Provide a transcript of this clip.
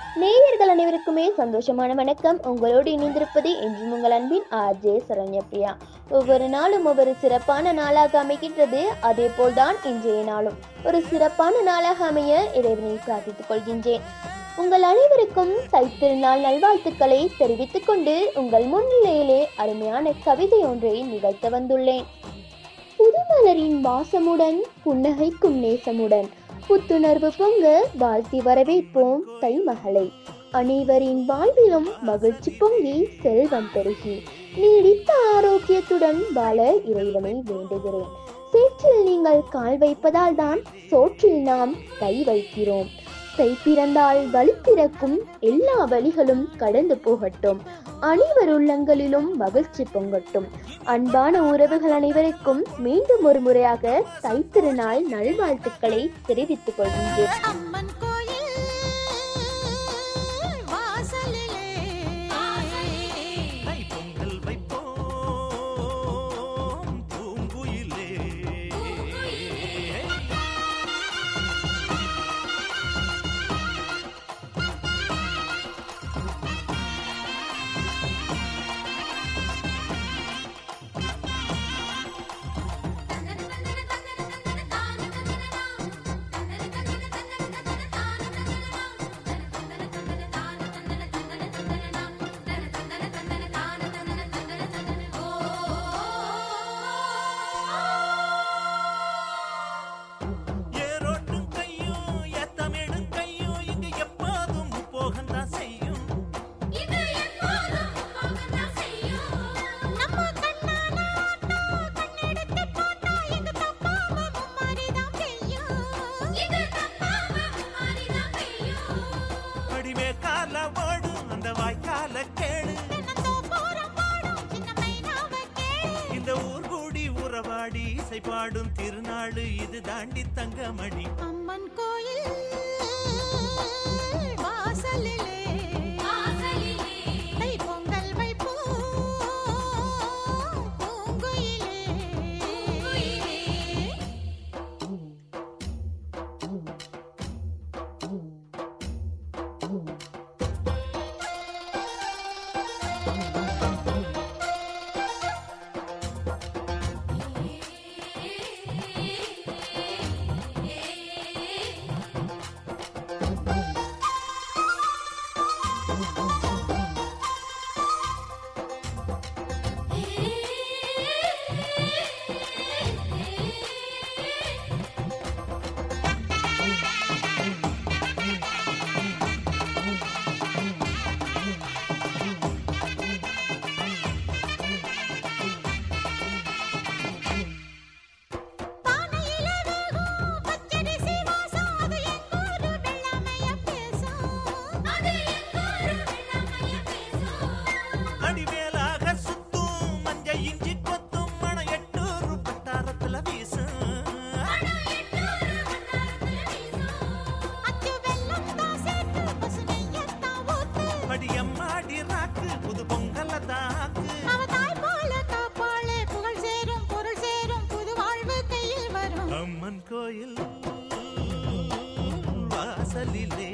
நேயர்கள் அனைவருக்குமே சந்தோஷமான வணக்கம் உங்களோடு இணைந்திருப்பது என்றும் உங்கள் அன்பின் ஆர்ஜே சரண்யப்ரியா ஒவ்வொரு நாளும் ஒவ்வொரு சிறப்பான நாளாக அமைகின்றது அதே போல்தான் இன்றைய நாளும் ஒரு சிறப்பான நாளாக அமைய இறைவனை பிரார்த்தித்துக் கொள்கின்றேன் உங்கள் அனைவருக்கும் தைத்திருநாள் நல்வாழ்த்துக்களை தெரிவித்துக் கொண்டு உங்கள் முன்னிலையிலே அருமையான கவிதை ஒன்றை நிகழ்த்த வந்துள்ளேன் புதுமலரின் வாசமுடன் புன்னகைக்கும் நேசமுடன் புத்துணர்வு பொங்க வாழ்த்தி வரவேற்போம் தை மகளை அனைவரின் வாழ்விலும் மகிழ்ச்சி பொங்கி செல்வம் பெருகி நீடித்த ஆரோக்கியத்துடன் வாழ இறைவனை வேண்டுகிறேன் சேற்றில் நீங்கள் கால் வைப்பதால் தான் சோற்றில் நாம் கை வைக்கிறோம் தை பிறந்தால் வழி பிறக்கும் எல்லா வழிகளும் கடந்து போகட்டும் அனைவர் உள்ளங்களிலும் மகிழ்ச்சி பொங்கட்டும் அன்பான உறவுகள் அனைவருக்கும் மீண்டும் ஒரு முறையாக தைத்திருநாள் நல்வாழ்த்துக்களை தெரிவித்துக் கொள்கின்றேன் அம்மன் கோயில் வாசலிலே தை பொங்கல் வைப்போம் பூங்குயிலே ஏரோட்டும் கையும் ஏத்தமிடும் கையும் இங்கு எப்போதும் போகத்தான் செய்யும் நம்ம கண்ணான ஆட்டோ கண்ணெடுத்து பார்த்தா எங்க தப்பாம மும்மாரிதான் பெய்யும் இது தப்பாம மும்மாரிதான் பெய்யும் அடிமே கால ஓடும் அந்த வாய்க்கால கேளு தென்னந்தோ போறம் பாடும் சின்ன மைனாவ கேளு இந்த ஊர் கூடி உறவாடி இசை பாடும் திருநாடு இது தாண்டி தங்கமடி அம்மன் கோயில் வாசலிலே தை பொங்கல் வைப்போம் பூங்குயிலே பானையில வேகும் பச்சரிசி வாசம் அது எங்கூரு வெள்ளாமைய பேசும் அது எங்கூரு வெள்ளாமைய பேசும் அடிமேலாக சுத்தும் மஞ்ச இஞ்சி கொத்தும் மணம் எட்டூர் பட்டாரத்துல வீசும் அச்சு வெல்லம் தான் சேர்த்து பசு நெய்யத்தான் ஊத்து படியம்மாடி ராக்கு புது பொங்கல தாக்கு அவ தாய் போல காப்பாளே புகழ் சேரும் பொருள் சேரும் புது வாழ்வு கையில் வரும் அம்மன் கோயில் வாசலிலே